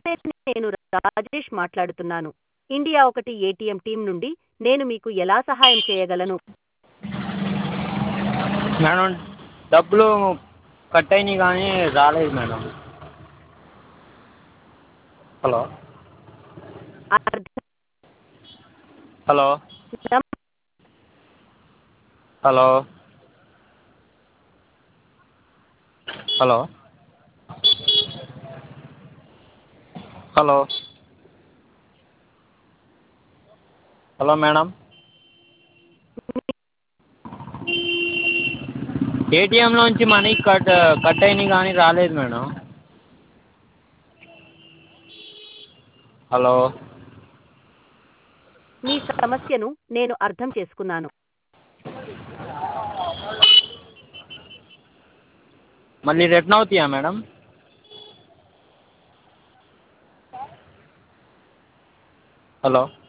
నమస్తే నేను రాజేష్ మాట్లాడుతున్నాను ఇండియా ఒకటి ఏటీఎం టీం నుండి నేను మీకు ఎలా సహాయం చేయగలను మేడం డబ్బులు కట్ అయినాయి కానీ రాలేదు మేడం హలో అర్థం hello hello hello hello hello madam ఏటీఎంలోంచి మనీ కట్ కట్ అయినాయి కానీ రాలేదు మేడం హలో మీ సమస్యను నేను అర్థం చేసుకున్నాను మళ్ళీ రిటర్న్ అవుతాయా మేడం హలో